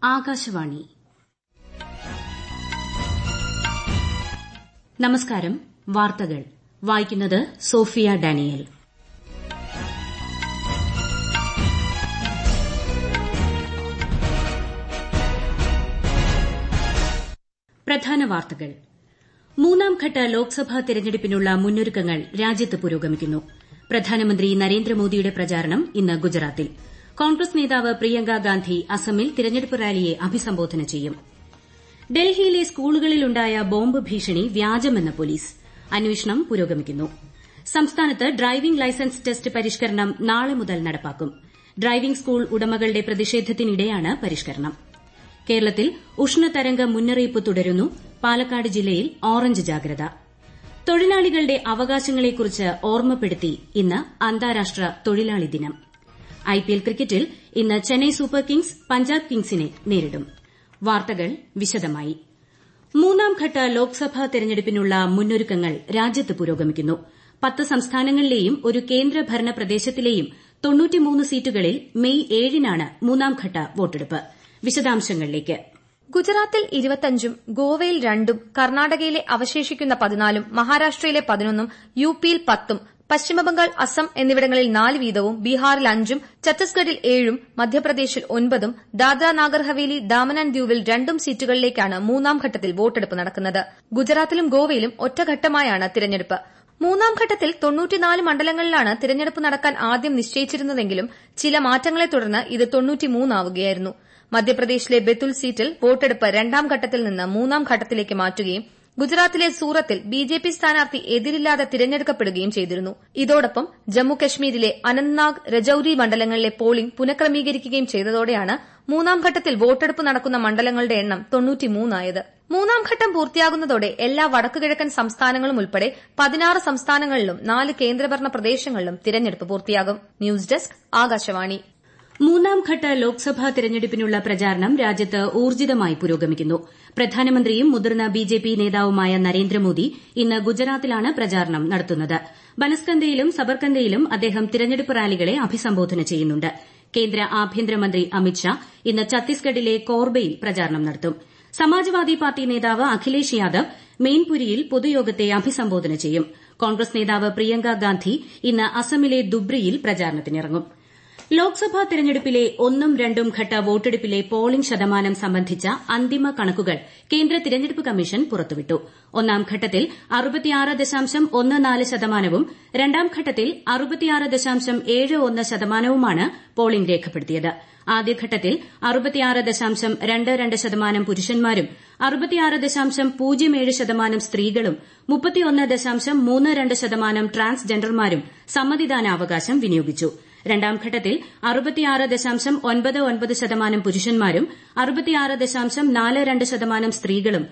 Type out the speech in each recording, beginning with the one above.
ആകാശവാണി നമസ്കാരം വാർത്തകൾ വായിക്കുന്നത് സോഫിയ ഡാനിയൽ പ്രധാന വാർത്തകൾ മൂന്നാംഘട്ട ലോക്സഭാ തെരഞ്ഞെടുപ്പിനുള്ള മുന്നൊരുക്കങ്ങൾ രാജ്യത്ത് പുരോഗമിക്കുന്നു പ്രധാനമന്ത്രി നരേന്ദ്രമോദിയുടെ പ്രചാരണം ഇന്ന് ഗുജറാത്തിൽ കോൺഗ്രസ് നേതാവ് പ്രിയങ്ക ഗാന്ധി അസമിൽ തെരഞ്ഞെടുപ്പ് റാലിയെ അഭിസംബോധന ചെയ്യും ഡൽഹിയിലെ സ്കൂളുകളിലുണ്ടായ ബോംബ് ഭീഷണി വ്യാജമെന്ന് പോലീസ് അന്വേഷണം പുരോഗമിക്കുന്നു സംസ്ഥാനത്ത് ഡ്രൈവിംഗ് ലൈസൻസ് ടെസ്റ്റ് പരിഷ്കരണം നാളെ മുതൽ നടപ്പാക്കും ഡ്രൈവിംഗ് സ്കൂൾ ഉടമകളുടെ പ്രതിഷേധത്തിനിടെയാണ് പരിഷ്കരണം കേരളത്തിൽ ഉഷ്ണതരംഗ മുന്നറിയിപ്പ് തുടരുന്നു പാലക്കാട് ജില്ലയിൽ ഓറഞ്ച് ജാഗ്രത തൊഴിലാളികളുടെ അവകാശങ്ങളെക്കുറിച്ച് ഓർമ്മപ്പെടുത്തി ഇന്ന് അന്താരാഷ്ട്ര തൊഴിലാളി ദിനം ഐപിഎൽ ക്രിക്കറ്റിൽ ഇന്ന് ചെന്നൈ സൂപ്പർ കിങ്സ് പഞ്ചാബ് കിങ്സിനെ നേരിടും വാർത്തകൾ വിശദമായി മൂന്നാംഘട്ട ലോക്സഭാ തെരഞ്ഞെടുപ്പിനുള്ള മുന്നൊരുക്കങ്ങൾ രാജ്യത്ത് പുരോഗമിക്കുന്നു പത്ത് സംസ്ഥാനങ്ങളിലെയും ഒരു കേന്ദ്രഭരണ പ്രദേശത്തിലെയും സീറ്റുകളിൽ മെയ് ഏഴിനാണ് മൂന്നാംഘട്ട വോട്ടെടുപ്പ് വിശദാംശങ്ങളിലേക്ക് ഗുജറാത്തിൽ ഇരുപത്തഞ്ചും ഗോവയിൽ രണ്ടും കർണാടകയിലെ അവശേഷിക്കുന്ന പതിനാലും മഹാരാഷ്ട്രയിലെ പതിനൊന്നും യുപിയിൽ പത്തും പശ്ചിമബംഗാൾ അസം എന്നിവിടങ്ങളിൽ നാല് വീതവും ബീഹാറിൽ അഞ്ചും ഛത്തീസ്ഗഡിൽ ഏഴും മധ്യപ്രദേശിൽ ഒൻപതും ദാദ്ര നാഗർ ഹവേലി ദാമൻ ആന്റ് ദ്യൂവിൽ രണ്ടും സീറ്റുകളിലേക്കാണ് മൂന്നാം ഘട്ടത്തിൽ വോട്ടെടുപ്പ് നടക്കുന്നത് ഗുജറാത്തിലും ഗോവയിലും ഒറ്റഘട്ടമായാണ് തിരഞ്ഞെടുപ്പ് മൂന്നാം ഘട്ടത്തിൽ തൊണ്ണൂറ്റിനാല് മണ്ഡലങ്ങളിലാണ് തിരഞ്ഞെടുപ്പ് നടക്കാൻ ആദ്യം നിശ്ചയിച്ചിരുന്നതെങ്കിലും ചില മാറ്റങ്ങളെ തുടർന്ന് ഇത് തൊണ്ണൂറ്റിമൂന്നാവുകയായിരുന്നു മധ്യപ്രദേശിലെ ബെത്തുൽ സീറ്റിൽ വോട്ടെടുപ്പ് രണ്ടാം ഘട്ടത്തിൽ നിന്ന് മൂന്നാം ഘട്ടത്തിലേക്ക് മാറ്റുകയും ഗുജറാത്തിലെ സൂറത്തിൽ ബിജെപി സ്ഥാനാർത്ഥി എതിരില്ലാതെ തിരഞ്ഞെടുക്കപ്പെടുകയും ചെയ്തിരുന്നു ഇതോടൊപ്പം ജമ്മുകശ്മീരിലെ അനന്ത്നാഗ് രജൌരി മണ്ഡലങ്ങളിലെ പോളിംഗ് പുനഃക്രമീകരിക്കുകയും ചെയ്തതോടെയാണ് മൂന്നാം ഘട്ടത്തിൽ വോട്ടെടുപ്പ് നടക്കുന്ന മണ്ഡലങ്ങളുടെ എണ്ണം തൊണ്ണൂറ്റിമൂന്നായത് മൂന്നാം ഘട്ടം പൂർത്തിയാകുന്നതോടെ എല്ലാ വടക്കുകിഴക്കൻ സംസ്ഥാനങ്ങളും ഉൾപ്പെടെ പതിനാറ് സംസ്ഥാനങ്ങളിലും നാല് കേന്ദ്രഭരണ പ്രദേശങ്ങളിലും തിരഞ്ഞെടുപ്പ് പൂർത്തിയാകും ന്യൂസ് ഡെസ്ക് ആകാശവാണി മൂന്നാംഘട്ട ലോക്സഭാ തെരഞ്ഞെടുപ്പിനുള്ള പ്രചാരണം രാജ്യത്ത് ഊർജ്ജിതമായി പുരോഗമിക്കുന്നു പ്രധാനമന്ത്രിയും മുതിർന്ന ബിജെപി നേതാവുമായ നരേന്ദ്രമോദി ഇന്ന് ഗുജറാത്തിലാണ് പ്രചാരണം നടത്തുന്നത് ബനസ്കന്തയിലും സബർകന്തയിലും അദ്ദേഹം തിരഞ്ഞെടുപ്പ് റാലികളെ അഭിസംബോധന ചെയ്യുന്നുണ്ട് കേന്ദ്ര ആഭ്യന്തരമന്ത്രി അമിത്ഷാ ഇന്ന് ഛത്തീസ്ഗഡിലെ കോർബയിൽ പ്രചാരണം നടത്തും സമാജ്വാദി പാർട്ടി നേതാവ് അഖിലേഷ് യാദവ് മെയിൻപുരിയിൽ പൊതുയോഗത്തെ അഭിസംബോധന ചെയ്യും കോൺഗ്രസ് നേതാവ് പ്രിയങ്ക ഗാന്ധി ഇന്ന് അസമിലെ ദുബ്രിയിൽ പ്രചാരണത്തിനിറങ്ങും ലോക്സഭാ തെരഞ്ഞെടുപ്പിലെ ഒന്നും രണ്ടും ഘട്ട വോട്ടെടുപ്പിലെ പോളിംഗ് ശതമാനം സംബന്ധിച്ച അന്തിമ കണക്കുകൾ കേന്ദ്ര തിരഞ്ഞെടുപ്പ് കമ്മീഷൻ പുറത്തുവിട്ടു ഒന്നാം ഘട്ടത്തിൽ ശതമാനവും രണ്ടാം ഘട്ടത്തിൽ ശതമാനവുമാണ് പോളിംഗ് രേഖപ്പെടുത്തിയത് ആദ്യഘട്ടത്തിൽ ശതമാനം പുരുഷന്മാരും ശതമാനം സ്ത്രീകളും ശതമാനം ട്രാൻസ്ജെൻഡർമാരും സമ്മതിദാനാവകാശം വിനിയോഗിച്ചു രണ്ടാം ഘട്ടത്തിൽ ശതമാനം പുരുഷന്മാരും ശതമാനം സ്ത്രീകളും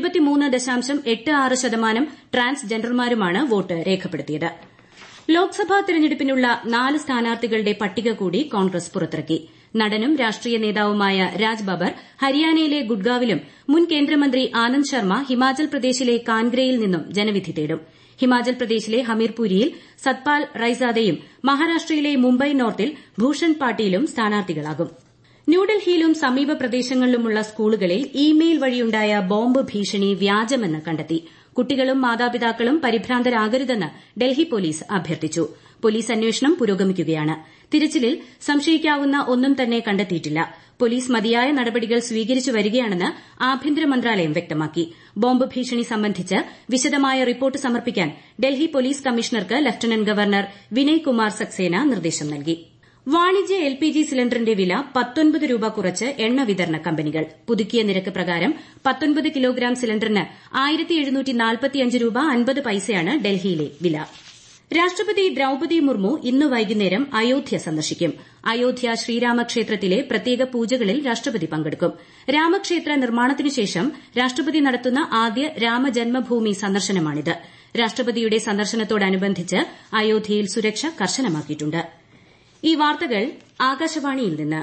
ശതമാനം ട്രാൻസ്ജെൻഡർമാരുമാണ് വോട്ട് രേഖപ്പെടുത്തിയത് ലോക്സഭാ തെരഞ്ഞെടുപ്പിനുള്ള നാല് സ്ഥാനാർത്ഥികളുടെ പട്ടിക കൂടി കോൺഗ്രസ് പുറത്തിറക്കി നടനും രാഷ്ട്രീയ നേതാവുമായ രാജ് ബബർ ഹരിയാനയിലെ ഗുഡ്ഗാവിലും മുൻ കേന്ദ്രമന്ത്രി ആനന്ദ് ശർമ്മ ഹിമാചൽ പ്രദേശിലെ കാൻഗ്രയിൽ നിന്നും ജനവിധി തേടും ഹിമാചൽ പ്രദേശിലെ ഹമീർപുരിയിൽ സത്പാൽ റൈസാദയും മഹാരാഷ്ട്രയിലെ മുംബൈ നോർത്തിൽ ഭൂഷൺ പാട്ടീലും സ്ഥാനാർത്ഥികളാകും ന്യൂഡൽഹിയിലും സമീപ പ്രദേശങ്ങളിലുമുള്ള സ്കൂളുകളിൽ ഇ മെയിൽ വഴിയുണ്ടായ ബോംബ് ഭീഷണി വ്യാജമെന്ന് കണ്ടെത്തി കുട്ടികളും മാതാപിതാക്കളും പരിഭ്രാന്തരാകരുതെന്ന് ഡൽഹി പോലീസ് അഭ്യർത്ഥിച്ചു പോലീസ് അന്വേഷണം പുരോഗമിക്കുകയാണ് തിരച്ചിലിൽ സംശയിക്കാവുന്ന ഒന്നും തന്നെ കണ്ടെത്തിയിട്ടില്ല പോലീസ് മതിയായ നടപടികൾ സ്വീകരിച്ചു വരികയാണെന്ന് ആഭ്യന്തര മന്ത്രാലയം വ്യക്തമാക്കി ബോംബ് ഭീഷണി സംബന്ധിച്ച് വിശദമായ റിപ്പോർട്ട് സമർപ്പിക്കാൻ ഡൽഹി പോലീസ് കമ്മീഷണർക്ക് ലഫ്റ്റനന്റ് ഗവർണർ വിനയ് കുമാർ സക്സേന നിർദ്ദേശം നൽകി വാണിജ്യ എൽ പി ജി സിലിണ്ടറിന്റെ വില പത്തൊൻപത് രൂപ കുറച്ച് എണ്ണ വിതരണ കമ്പനികൾ പുതുക്കിയ നിരക്ക് പ്രകാരം പത്തൊൻപത് കിലോഗ്രാം സിലിണ്ടറിന് ആയിരത്തി രൂപ അൻപത് പൈസയാണ് ഡൽഹിയിലെ വില രാഷ്ട്രപതി ദ്രൌപതി മുർമു ഇന്ന് വൈകുന്നേരം അയോധ്യ സന്ദർശിക്കും അയോധ്യ ശ്രീരാമക്ഷേത്രത്തിലെ പ്രത്യേക പൂജകളിൽ രാഷ്ട്രപതി പങ്കെടുക്കും രാമക്ഷേത്ര നിർമ്മാണത്തിനുശേഷം രാഷ്ട്രപതി നടത്തുന്ന ആദ്യ രാമജന്മഭൂമി സന്ദർശനമാണിത് രാഷ്ട്രപതിയുടെ സന്ദർശനത്തോടനുബന്ധിച്ച് അയോധ്യയിൽ സുരക്ഷ കർശനമാക്കിയിട്ടുണ്ട് ഈ വാർത്തകൾ ആകാശവാണിയിൽ നിന്ന്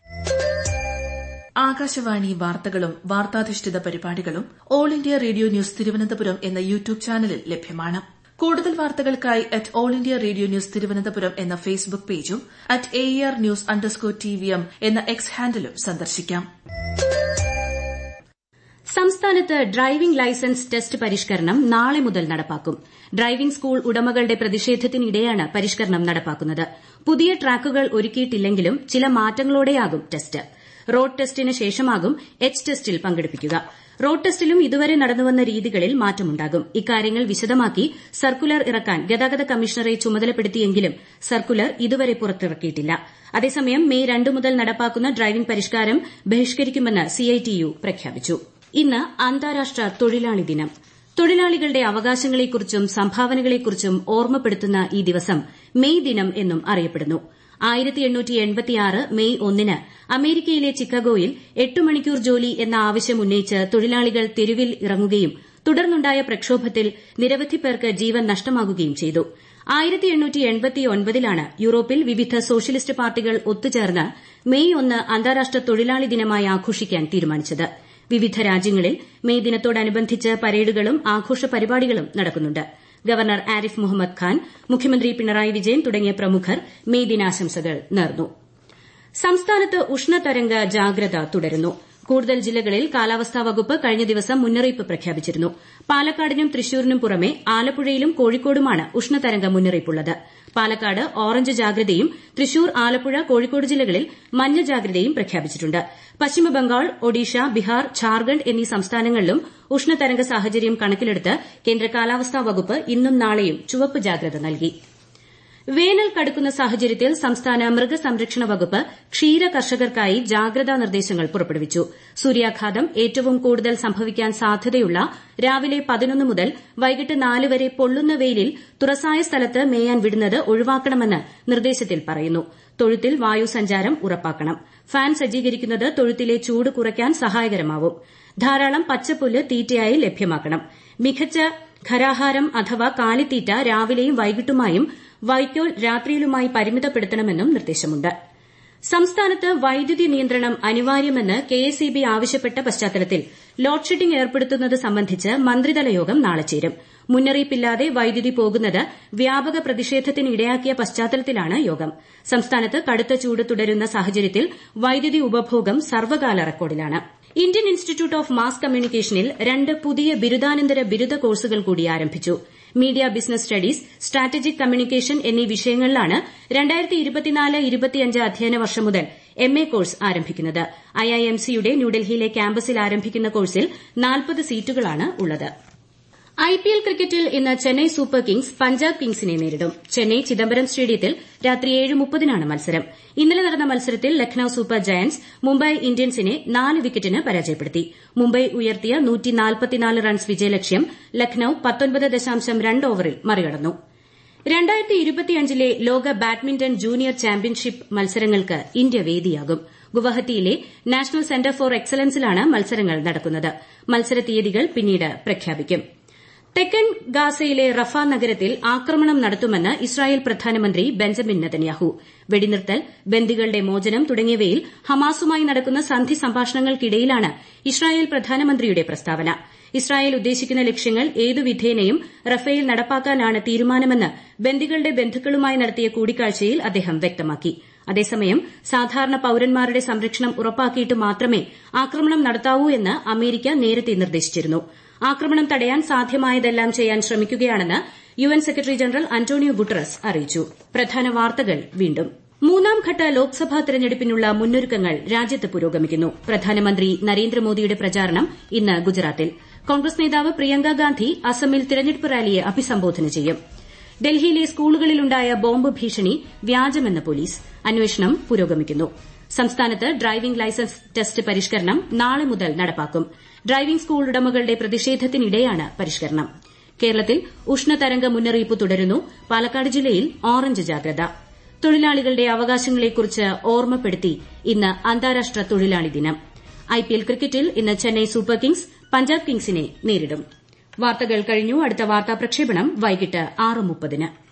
ആകാശവാണി വാർത്തകളും വാർത്താധിഷ്ഠിത പരിപാടികളും all India radio news Thiruvananthapuram എന്ന യൂട്യൂബ് ചാനലിൽ ലഭ്യമാണ് കൂടുതൽ വാർത്തകൾക്കായി at all India radio news Thiruvananthapuram എന്ന ഫേസ്ബുക്ക് പേജും at A R news underscore T V M എന്ന എക്സ് ഹാൻഡിലും സന്ദർശിക്കാം സംസ്ഥാനത്ത് ഡ്രൈവിംഗ് ലൈസൻസ് ടെസ്റ്റ് പരിഷ്കരണം നാളെ മുതൽ നടപ്പാക്കും ഡ്രൈവിംഗ് സ്കൂൾ ഉടമകളുടെ പ്രതിഷേധത്തിനിടെയാണ് പരിഷ്കരണം നടപ്പാക്കുന്നത് പുതിയ ട്രാക്കുകൾ ഒരുക്കിയിട്ടില്ലെങ്കിലും ചില മാറ്റങ്ങളോടെയാകും ടെസ്റ്റ് റോഡ് ടെസ്റ്റിന് ശേഷമാകും എച്ച് ടെസ്റ്റിൽ പങ്കെടുപ്പിക്കുക റോഡ് ടെസ്റ്റിലും ഇതുവരെ നടന്നുവന്ന രീതികളിൽ മാറ്റമുണ്ടാകും ഇക്കാര്യങ്ങൾ വിശദമാക്കി സർക്കുലർ ഇറക്കാൻ ഗതാഗത കമ്മീഷണറെ ചുമതലപ്പെടുത്തിയെങ്കിലും സർക്കുലർ ഇതുവരെ പുറത്തിറക്കിയിട്ടില്ല അതേസമയം മെയ് രണ്ട് മുതൽ നടപ്പാക്കുന്ന ഡ്രൈവിംഗ് പരിഷ്കാരം ബഹിഷ്കരിക്കുമെന്ന് സിഐടിയു പ്രഖ്യാപിച്ചു ഇന്ന് അന്താരാഷ്ട്ര തൊഴിലാളി ദിനം തൊഴിലാളികളുടെ അവകാശങ്ങളെക്കുറിച്ചും സംഭാവനകളെക്കുറിച്ചും ഓർമ്മപ്പെടുത്തുന്ന ഈ ദിവസം മെയ് ദിനം എന്നും അറിയപ്പെടുന്നു മെയ് ഒന്നിന് അമേരിക്കയിലെ ചിക്കാഗോയിൽ എട്ട് മണിക്കൂർ ജോലി എന്ന ആവശ്യം ഉന്നയിച്ച് തൊഴിലാളികൾ തെരുവിൽ ഇറങ്ങുകയും തുടർന്നുണ്ടായ പ്രക്ഷോഭത്തിൽ നിരവധി പേർക്ക് ജീവൻ നഷ്ടമാകുകയും ചെയ്തു ലാണ് യൂറോപ്പിൽ വിവിധ സോഷ്യലിസ്റ്റ് പാർട്ടികൾ ഒത്തുചേർന്ന് മെയ് ഒന്ന് അന്താരാഷ്ട്ര തൊഴിലാളി ദിനമായി ആഘോഷിക്കാൻ തീരുമാനിച്ചത് വിവിധ രാജ്യങ്ങളിൽ മെയ് ദിനത്തോടനുബന്ധിച്ച് പരേഡുകളും ആഘോഷ പരിപാടികളും നടക്കുന്നുണ്ട് ഗവർണർ ആരിഫ് മുഹമ്മദ് ഖാൻ മുഖ്യമന്ത്രി പിണറായി വിജയൻ തുടങ്ങിയ പ്രമുഖർ മെയ് ദിനാശംസകൾ നേർന്നു സംസ്ഥാനത്ത് ഉഷ്ണതരംഗ ജാഗ്രത തുടരുന്നു കൂടുതൽ ജില്ലകളിൽ കാലാവസ്ഥാ വകുപ്പ് കഴിഞ്ഞ ദിവസം മുന്നറിയിപ്പ് പ്രഖ്യാപിച്ചിരുന്നു പാലക്കാടിനും തൃശൂരിനും പുറമെ ആലപ്പുഴയിലും കോഴിക്കോടുമാണ് ഉഷ്ണതരംഗ മുന്നറിയിപ്പുള്ളത് പാലക്കാട് ഓറഞ്ച് ജാഗ്രതയും തൃശൂർ ആലപ്പുഴ കോഴിക്കോട് ജില്ലകളിൽ മഞ്ഞ ജാഗ്രതയും പ്രഖ്യാപിച്ചിട്ടുണ്ട് പശ്ചിമബംഗാൾ ഒഡീഷ ബിഹാർ ഝാർഖണ്ഡ് എന്നീ സംസ്ഥാനങ്ങളിലും ഉഷ്ണതരംഗ സാഹചര്യം കണക്കിലെടുത്ത് കേന്ദ്ര കാലാവസ്ഥാ വകുപ്പ് ഇന്നും നാളെയും ചുവപ്പ് ജാഗ്രത നൽകി വേനൽ കടുക്കുന്ന സാഹചര്യത്തിൽ സംസ്ഥാന മൃഗസംരക്ഷണ വകുപ്പ് ക്ഷീര കർഷകർക്കായി ജാഗ്രതാ നിർദ്ദേശങ്ങൾ പുറപ്പെടുവിച്ചു സൂര്യാഘാതം ഏറ്റവും കൂടുതൽ സംഭവിക്കാൻ സാധ്യതയുള്ള രാവിലെ പതിനൊന്ന് മുതൽ വൈകിട്ട് നാല് വരെ പൊള്ളുന്ന വെയിലിൽ തുറസായ സ്ഥലത്ത് മേയാൻ വിടുന്നത് ഒഴിവാക്കണമെന്ന് നിർദ്ദേശത്തിൽ പറയുന്നു തൊഴുത്തിൽ വായുസഞ്ചാരം ഉറപ്പാക്കണം ഫാൻ സജ്ജീകരിക്കുന്നത് തൊഴുത്തിലെ ചൂട് കുറയ്ക്കാൻ സഹായകരമാവും ധാരാളം പച്ചപ്പുല്ല് തീറ്റയായി ലഭ്യമാക്കണം മികച്ച ഖരാഹാരം അഥവാ കാലിത്തീറ്റ രാവിലെയും വൈകിട്ടുമായും വൈക്കോൽ രാത്രിയിലുമായി പരിമിതപ്പെടുത്തണമെന്നും നിർദ്ദേശമുണ്ട് സംസ്ഥാനത്ത് വൈദ്യുതി നിയന്ത്രണം അനിവാര്യമെന്ന് കെഎസ്ഇബി ആവശ്യപ്പെട്ട പശ്ചാത്തലത്തിൽ ലോഡ് ഷെഡിംഗ് ഏർപ്പെടുത്തുന്നത് സംബന്ധിച്ച് മന്ത്രിതല യോഗം നാളെ ചേരും മുന്നറിയിപ്പില്ലാതെ വൈദ്യുതി പോകുന്നത് വ്യാപക പ്രതിഷേധത്തിന് ഇടയാക്കിയ പശ്ചാത്തലത്തിലാണ് യോഗം സംസ്ഥാനത്ത് കടുത്ത ചൂട് തുടരുന്ന സാഹചര്യത്തിൽ വൈദ്യുതി ഉപഭോഗം സർവ്വകാല റെക്കോർഡിലാണ് ഇന്ത്യൻ ഇൻസ്റ്റിറ്റ്യൂട്ട് ഓഫ് മാസ് കമ്മ്യൂണിക്കേഷനിൽ രണ്ട് പുതിയ ബിരുദാനന്തര ബിരുദ കോഴ്സുകൾ കൂടി ആരംഭിച്ചു media business studies strategic communication എന്നീ വിഷയങ്ങളിലാണ് അധ്യയന വർഷം മുതൽ എം എ കോഴ്സ് ആരംഭിക്കുന്നത് ഐഐഎംസിയുടെ ന്യൂഡൽഹിയിലെ ക്യാമ്പസിൽ ആരംഭിക്കുന്ന കോഴ്സിൽ നാൽപ്പത് സീറ്റുകളാണ് ഉള്ളത് ഐപിഎൽ ക്രിക്കറ്റിൽ ഇന്ന് ചെന്നൈ സൂപ്പർ കിങ്സ് പഞ്ചാബ് കിങ്സിനെ നേരിടും ചെന്നൈ ചിദംബരം സ്റ്റേഡിയത്തിൽ രാത്രി ഏഴ് മുപ്പതിനാണ് മത്സരം ഇന്നലെ നടന്ന മത്സരത്തിൽ ലക്നൌ സൂപ്പർ ജയന്റ്സ് മുംബൈ ഇന്ത്യൻസിനെ നാല് വിക്കറ്റിന് പരാജയപ്പെടുത്തി മുംബൈ ഉയർത്തിയ റൺസ് വിജയലക്ഷ്യം ലക്നൌ ഓവറിൽ മറികടന്നു ലെ ലോക ബാഡ്മിന്റൺ ജൂനിയർ ചാമ്പ്യൻഷിപ്പ് മത്സരങ്ങൾക്ക് ഇന്ത്യ വേദിയാകും ഗുവാഹത്തിയിലെ നാഷണൽ സെന്റർ ഫോർ എക്സലൻസിലാണ് മത്സരങ്ങൾ നടക്കുന്നത് മത്സര തീയതികൾ പിന്നീട് പ്രഖ്യാപിക്കും തെക്കൻ ഗാസയിലെ റഫ നഗരത്തിൽ ആക്രമണം നടത്തുമെന്ന് ഇസ്രായേൽ പ്രധാനമന്ത്രി ബെഞ്ചമിൻ നെതന്യാഹു വെടിനിർത്തൽ ബന്ദികളുടെ മോചനം തുടങ്ങിയവയിൽ ഹമാസുമായി നടക്കുന്ന സന്ധി സംഭാഷണങ്ങൾക്കിടയിലാണ് ഇസ്രായേൽ പ്രധാനമന്ത്രിയുടെ പ്രസ്താവന ഇസ്രായേൽ ഉദ്ദേശിക്കുന്ന ലക്ഷ്യങ്ങൾ ഏതു വിധേനയും റഫേൽ നടപ്പാക്കാനാണ് തീരുമാനമെന്ന് ബന്ദികളുടെ ബന്ധുക്കളുമായി നടത്തിയ കൂടിക്കാഴ്ചയിൽ അദ്ദേഹം വ്യക്തമാക്കി അതേസമയം സാധാരണ പൌരന്മാരുടെ സംരക്ഷണം ഉറപ്പാക്കിയിട്ട് മാത്രമേ ആക്രമണം നടത്താവൂ എന്ന് അമേരിക്ക നേരത്തെ നിർദ്ദേശിച്ചിരുന്നു ആക്രമണം തടയാൻ സാധ്യമായതെല്ലാം ചെയ്യാൻ ശ്രമിക്കുകയാണെന്ന് UN secretary general Antonio Guterres അറിയിച്ചു പ്രധാന വാർത്തകൾ വീണ്ടും മൂന്നാംഘട്ട ലോക്സഭാ തെരഞ്ഞെടുപ്പിനുള്ള മുന്നൊരുക്കങ്ങൾ രാജ്യത്ത് പുരോഗമിക്കുന്നു പ്രധാനമന്ത്രി നരേന്ദ്രമോദിയുടെ പ്രചാരണം ഇന്ന് ഗുജറാത്തിൽ കോൺഗ്രസ് നേതാവ് പ്രിയങ്ക ഗാന്ധി അസമിൽ തെരഞ്ഞെടുപ്പ് റാലിയെ അഭിസംബോധന ചെയ്യും ഡൽഹിയിലെ സ്കൂളുകളിലുണ്ടായ ബോംബ് ഭീഷണി വ്യാജമെന്ന് പോലീസ് അന്വേഷണം പുരോഗമിക്കുന്നു സംസ്ഥാനത്ത് ഡ്രൈവിംഗ് ലൈസൻസ് ടെസ്റ്റ് പരിഷ്കരണം നാളെ മുതൽ നടപ്പാക്കും ഡ്രൈവിംഗ് സ്കൂൾ ഉടമകളുടെ പ്രതിഷേധത്തിനിടെയാണ് പരിഷ്കരണം കേരളത്തിൽ ഉഷ്ണതരംഗ മുന്നറിയിപ്പ് തുടരുന്നു പാലക്കാട് ജില്ലയിൽ ഓറഞ്ച് ജാഗ്രത തൊഴിലാളികളുടെ അവകാശങ്ങളെക്കുറിച്ച് ഓർമ്മപ്പെടുത്തി ഇന്ന് അന്താരാഷ്ട്ര തൊഴിലാളി ദിനം ഐപിഎൽ ക്രിക്കറ്റിൽ ഇന്ന് ചെന്നൈ സൂപ്പർ കിങ്സ് പഞ്ചാബ് കിങ്സിനെ നേരിടും വാർത്തകൾ കഴിഞ്ഞു അടുത്ത വാർത്താ പ്രക്ഷേപണം വൈകിട്ട് ആറ് മുപ്പതിന്